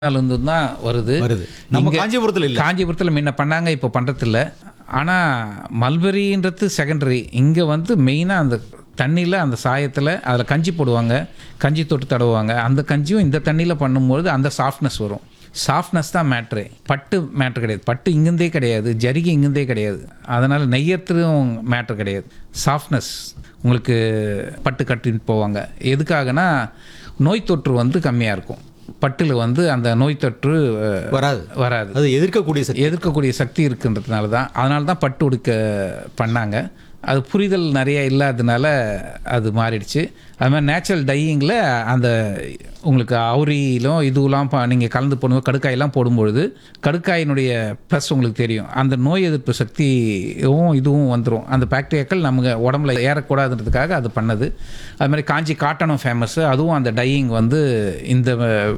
இருந்து தான் வருது வருது நம்ம இங்க- காஞ்சிபுரத்தில் இல்லை காஞ்சிபுரத்தில் முன்ன பண்ணாங்க இப்போ பண்ணுறதில்ல ஆனால் மல்பெரின்றது செகண்டரி இங்கே வந்து மெயினாக அந்த தண்ணியில் அந்த சாயத்தில் அதில் கஞ்சி போடுவாங்க கஞ்சி தொட்டு தடவுவாங்க அந்த கஞ்சியும் இந்த தண்ணியில் பண்ணும்போது அந்த சாஃப்ட்னஸ் வரும் சாஃப்ட்னஸ் தான் மேட்ரு பட்டு மேட்ரு கிடையாது பட்டு இங்கிருந்தே கிடையாது ஜரிகை இங்கிருந்தே கிடையாது அதனால் நெய்யறதும் மேட்ரு கிடையாது சாஃப்ட்னஸ் உங்களுக்கு பட்டு கட்டின்னு போவாங்க எதுக்காகனா நோய் தொற்று வந்து கம்மியாக இருக்கும் பட்டில் வந்து அந்த நோய் தொற்று அஹ், வராது வராது அது எதிர்க்கக்கூடிய சக்தி எதிர்க்கக்கூடிய சக்தி இருக்குன்றதுனால தான் அதனால தான் பட்டு உடுக்க பண்ணாங்க அது புரிதல் நிறைய இல்லாததுனால அது மாறிடுச்சு அது மாதிரி நேச்சுரல் டையிங்கில் அந்த உங்களுக்கு அவுரியிலும் இதுவெல்லாம் நீங்கள் கலந்து போடும்போது கடுக்காயெல்லாம் போடும்பொழுது கடுக்காயினுடைய ப்ளஸ் உங்களுக்கு தெரியும் அந்த நோய் எதிர்ப்பு சக்தியும் இதுவும் வந்துடும் அந்த பாக்டீரியாக்கள் நமக்கு உடம்புல ஏறக்கூடாதுன்றதுக்காக அது பண்ணது அது மாதிரி காஞ்சி காட்டனும் ஃபேமஸ்ஸு அதுவும் அந்த டையிங் வந்து இந்த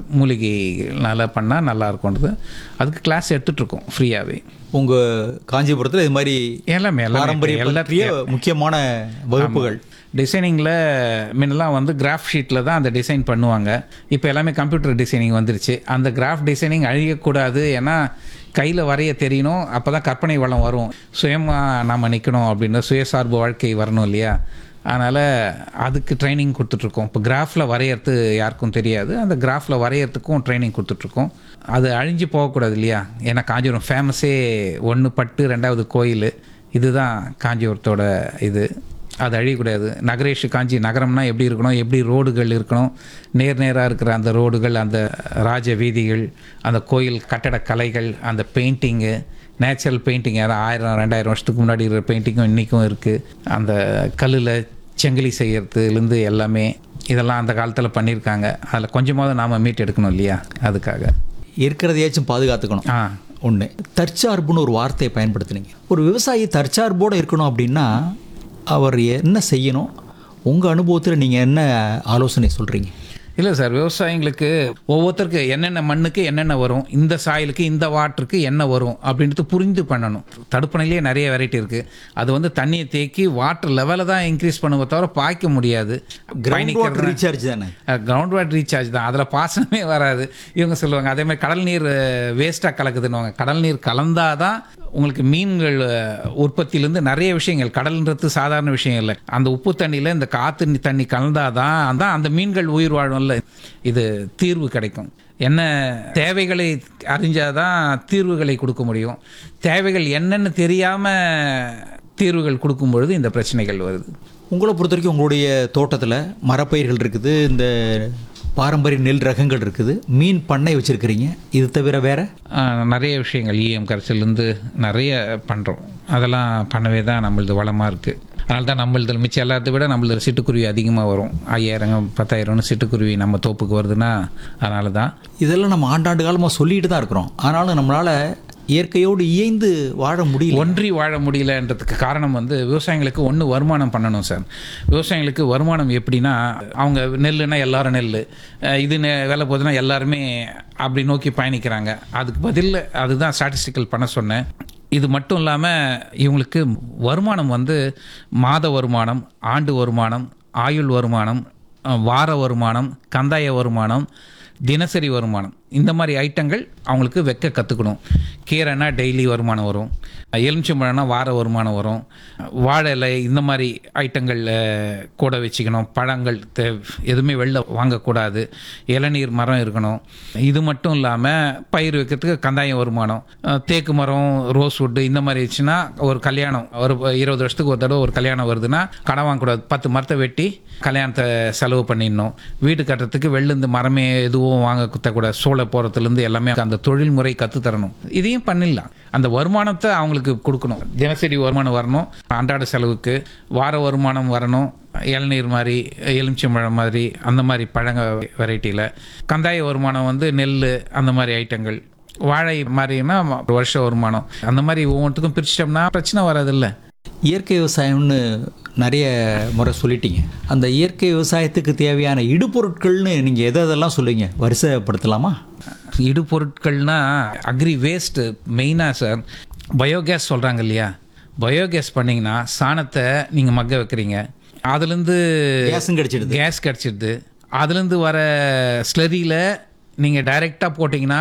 மூலிகைனால பண்ணால் நல்லா இருக்கும்ன்றது அதுக்கு கிளாஸ் எடுத்துகிட்ருக்கோம் ஃப்ரீயாகவே உங்க காஞ்சிபுரத்தில் இது மாதிரி எல்லாமே எல்லாமே பாரம்பரிய எல்லா பற்றிய முக்கியமான வகுப்புகள் டிசைனிங்கில் முன்னெல்லாம் வந்து கிராஃப் ஷீட்டில் தான் அந்த டிசைன் பண்ணுவாங்க இப்போ எல்லாமே கம்ப்யூட்டர் டிசைனிங் வந்துருச்சு அந்த கிராஃப் டிசைனிங் அழியக்கூடாது ஏன்னா கையில் வரைய தெரியணும் அப்போ தான் கற்பனை வளம் வரும் சுயமாக நாம் நிற்கணும் அப்படின்னு சுயசார்பு வாழ்க்கை வரணும் இல்லையா அதனால் அதுக்கு ட்ரைனிங் கொடுத்துட்ருக்கோம் இப்போ கிராஃபில் வரையறது யாருக்கும் தெரியாது அந்த கிராஃபில் வரையறதுக்கும் ட்ரைனிங் கொடுத்துட்ருக்கோம் அது அழிஞ்சு போகக்கூடாது இல்லையா ஏன்னா காஞ்சிபுரம் ஃபேமஸே ஒன்று பட்டு ரெண்டாவது கோயில் இதுதான் காஞ்சிபுரத்தோட இது அது அழியக்கூடாது நகரேஷ் காஞ்சி நகரம்னா எப்படி இருக்கணும் எப்படி ரோடுகள் இருக்கணும் நேர் நேராக இருக்கிற அந்த ரோடுகள் அந்த ராஜ வீதிகள் அந்த கோயில் கட்டடக்கலைகள் அந்த பெயிண்டிங்கு நேச்சுரல் பெயிண்டிங் யாரும் ஆயிரம் ரெண்டாயிரம் வருஷத்துக்கு முன்னாடி இருக்கிற பெயிண்டிங்கும் இன்றைக்கும் இருக்குது அந்த கல்லில் செங்கிலி செய்யறதுலேருந்து எல்லாமே இதெல்லாம் அந்த காலத்தில் பண்ணியிருக்காங்க அதில் கொஞ்சமாவது நாம் மீட் எடுக்கணும் இல்லையா அதுக்காக இருக்கிறதையாச்சும் பாதுகாத்துக்கணும் ஆ ஒன்று தற்சார்புன்னு ஒரு வார்த்தையை பயன்படுத்துனீங்க ஒரு விவசாயி தற்சார்போடு இருக்கணும் அப்படின்னா அவர் என்ன செய்யணும் உங்கள் அனுபவத்தில் நீங்கள் என்ன ஆலோசனை சொல்கிறீங்க இல்லை சார் விவசாயிங்களுக்கு ஒவ்வொருத்தருக்கு என்னென்ன மண்ணுக்கு என்னென்ன வரும் இந்த சாயலுக்கு இந்த வாட்டருக்கு என்ன வரும் அப்படின்றது புரிந்து பண்ணணும் தடுப்பணையிலேயே நிறைய வெரைட்டி இருக்குது அது வந்து தண்ணியை தேக்கி வாட்டர் லெவலை தான் இன்க்ரீஸ் பண்ணுவதை தவிர பாய்க்க முடியாது கிரவுண்ட் வாட்டர் ரீசார்ஜ் தானே கிரவுண்ட் வாட்டர் ரீசார்ஜ் தான் அதில் பாசனமே வராது இவங்க சொல்லுவாங்க அதே மாதிரி கடல் நீர் வேஸ்ட்டாக கலக்குதுன்னுவாங்க கடல் நீர் கலந்தாதான் தான் உங்களுக்கு மீன்கள் அஹ், உற்பத்தியிலேருந்து நிறைய விஷயங்கள் கடல்ன்றது சாதாரண விஷயம் இல்லை அந்த உப்பு தண்ணியில் இந்த காற்று தண்ணி கலந்தாதான் தான் அந்த மீன்கள் உயிர் வாழும்ல இது தீர்வு கிடைக்கும் என்ன தேவைகளை அறிஞ்சாதான் தீர்வுகளை கொடுக்க முடியும் தேவைகள் என்னன்னு தெரியாமல் தீர்வுகள் கொடுக்கும் பொழுது இந்த பிரச்சனைகள் வருது உங்களை பொறுத்த வரைக்கும் உங்களுடைய தோட்டத்தில் மரப்பயிர்கள் இருக்குது இந்த பாரம்பரிய நெல் ரகங்கள் இருக்குது மீன் பண்ணை வச்சுருக்கிறீங்க இது தவிர வேற ஆஹ் நிறைய விஷயங்கள் இஎம் கரைசல்லேருந்து நிறைய பண்ணுறோம் அதெல்லாம் பண்ணவே தான் நம்மளது வளமாக இருக்குது அதனால தான் நம்மளது மிச்சம் எல்லாத்த விட நம்மளது சிட்டுக்குருவி அதிகமாக வரும் ஐயாயிரம் பத்தாயிரம்னு சிட்டுக்குருவி நம்ம தோப்புக்கு வருதுன்னா அதனால தான் இதெல்லாம் நம்ம ஆண்டாண்டு காலமாக சொல்லிட்டு தான் இருக்கிறோம் ஆனாலும் நம்மளால் இயற்கையோடு இயைந்து வாழ முடியல ஒன்றி வாழ முடியலன்றதுக்கு காரணம் வந்து விவசாயிங்களுக்கு ஒன்று வருமானம் பண்ணணும் சார் விவசாயிங்களுக்கு வருமானம் எப்படின்னா அவங்க நெல்லுனா எல்லாரும் நெல் அஹ் இது நெ- வேலை போகுதுன்னா எல்லாருமே அப்படி நோக்கி பயணிக்கிறாங்க அதுக்கு பதில் அதுதான் ஸ்டாட்டிஸ்டிக்கல் பண்ண சொன்னேன் இது மட்டும் இல்லாமல் இவங்களுக்கு வருமானம் வந்து மாத வருமானம் ஆண்டு வருமானம் ஆயுள் வருமானம் அஹ் வார வருமானம் கந்தாய வருமானம் தினசரி வருமானம் இந்த மாதிரி ஐட்டங்கள் அவங்களுக்கு வைக்க கற்றுக்கணும் கீரைனா டெய்லி வருமானம் வரும் எலுமிச்சம்பழம்னா வார வருமானம் வரும் வாழை இலை இந்த மாதிரி ஐட்டங்கள் அஹ், கூட வச்சுக்கணும் பழங்கள் தே எதுவுமே வெளில வாங்கக்கூடாது இளநீர் மரம் இருக்கணும் இது மட்டும் இல்லாமல் பயிர் வைக்கிறதுக்கு கந்தாயம் வருமானம் அஹ், தேக்கு மரம் ரோஸ் வுட்டு இந்த மாதிரி வச்சுன்னா ஒரு கல்யாணம் ஒரு இருபது வருஷத்துக்கு ஒரு தடவை ஒரு கல்யாணம் வருதுன்னா கடன் வாங்கக்கூடாது பத்து மரத்தை வெட்டி கல்யாணத்தை செலவு பண்ணிடணும் வீடு கட்டுறதுக்கு வெளிலேருந்து மரமே எதுவும் வாங்க குத்தக்கூடாது சோளை போகிறதுலேருந்து எல்லாமே அந்த தொழில்முறை கற்றுத்தரணும் இதையும் பண்ணிடலாம் அந்த வருமானத்தை அவங்களுக்கு கொடுக்கணும் தினசரி வருமானம் வரணும் அன்றாட செலவுக்கு வார வருமானம் வரணும் இளநீர் மாதிரி எலுமிச்சம்பழம் மாதிரி அந்த மாதிரி பழங்க வெரைட்டியில் கந்தாய வருமானம் வந்து நெல் அந்த மாதிரி ஐட்டங்கள் வாழை மாதிரினா ஒரு வருஷ வருமானம் அந்த மாதிரி ஒவ்வொன்றுக்கும் பிரிச்சிட்டோம்னா பிரச்சனை வராதில்ல இயற்கை விவசாயம்னு நிறைய முறை சொல்லிட்டீங்க அந்த இயற்கை விவசாயத்துக்கு தேவையான இடுபொருட்கள்னு நீங்கள் எதை எதெல்லாம் சொல்லுவீங்க வரிசைப்படுத்தலாமா இடுபொருட்கள்னா அக்ரி வேஸ்ட்டு மெயினாக சார் பயோகேஸ் சொல்கிறாங்க இல்லையா பயோகேஸ் பண்ணிங்கன்னா சாணத்தை நீங்கள் மக்க வைக்கிறீங்க அதுலேருந்து கேஸும் கிடைச்சிடுது கேஸ் கிடச்சிடுது அதுலேருந்து வர ஸ்லரியில் நீங்கள் டைரெக்டாக போட்டிங்கன்னா